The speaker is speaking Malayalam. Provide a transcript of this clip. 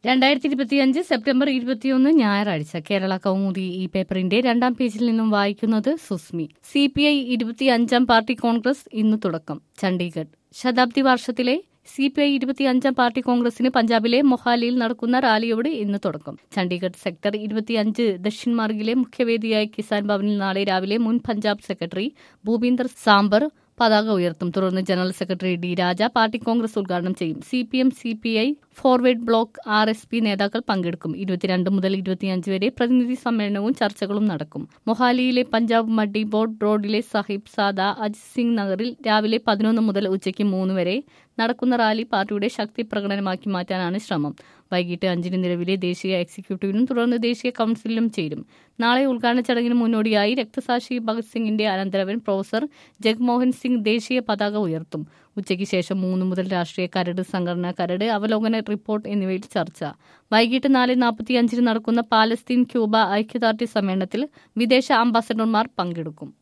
രണ്ടായിരത്തി ഇരുപത്തിയഞ്ച് സെപ്റ്റംബർ ഇരുപത്തിയൊന്ന് ഞായറാഴ്ച കേരള കൗമുദി ഈ പേപ്പറിന്റെ രണ്ടാം പേജിൽ നിന്നും വായിക്കുന്നത് സുസ്മി സി പി ഐ ഇരുപത്തിയഞ്ചാം പാർട്ടി കോൺഗ്രസ് ഇന്ന് തുടക്കം ചണ്ഡീഗഡ് ശതാബ്ദി വർഷത്തിലെ സി പി ഐ ഇരുപത്തിയഞ്ചാം പാർട്ടി കോൺഗ്രസിന് പഞ്ചാബിലെ മൊഹാലിയിൽ നടക്കുന്ന റാലിയോട് ഇന്ന് തുടക്കം ചണ്ഡീഗഡ് സെക്ടർ ഇരുപത്തിയഞ്ച് ദക്ഷിൺ മാർഗിലെ മുഖ്യവേദിയായ കിസാൻ ഭവനിൽ നാളെ രാവിലെ മുൻ പഞ്ചാബ് സെക്രട്ടറി ഭൂപീന്ദർ സാംബർ പതാക ഉയർത്തും തുടർന്ന് general secretary D Raja party congress ഉദ്ഘാടനം ചെയ്യും C P M C P I forward bloc R S P നേതാക്കൾ പങ്കെടുക്കും ഇരുപത്തിരണ്ട് മുതൽ ഇരുപത്തിയഞ്ച് വരെ പ്രതിനിധി സമ്മേളനവും ചർച്ചകളും നടക്കും മൊഹാലിയിലെ പഞ്ചാബ് മഡി ബോർഡ് റോഡിലെ സാഹിബ് സാദ അജിത് സിംഗ് നഗറിൽ രാവിലെ പതിനൊന്ന് മുതൽ ഉച്ചയ്ക്ക് മൂന്ന് വരെ നടക്കുന്ന റാലി പാർട്ടിയുടെ ശക്തി പ്രകടനമാക്കി മാറ്റാനാണ് ശ്രമം വൈകിട്ട് അഞ്ചിന് നിലവിലെ ദേശീയ എക്സിക്യൂട്ടീവിനും തുടർന്ന് ദേശീയ കൌൺസിലിലും ചേരും നാളെ ഉദ്ഘാടന ചടങ്ങിന് മുന്നോടിയായി രക്തസാക്ഷി ഭഗത് സിംഗിന്റെ അനന്തരവൻ പ്രൊഫസർ ജഗ്മോഹൻ സിംഗ് ദേശീയ പതാക ഉയർത്തും ഉച്ചയ്ക്ക് ശേഷം മൂന്ന് മുതൽ രാഷ്ട്രീയ കരട് സംഘടനാ കരട് അവലോകന റിപ്പോർട്ട് എന്നിവയിൽ ചർച്ച വൈകിട്ട് നാല് നാൽപ്പത്തിയഞ്ചിന് നടക്കുന്ന പാലസ്തീൻ ക്യൂബ ഐക്യദാർഢ്യ സമ്മേളനത്തിൽ വിദേശ അംബാസഡർമാർ പങ്കെടുക്കും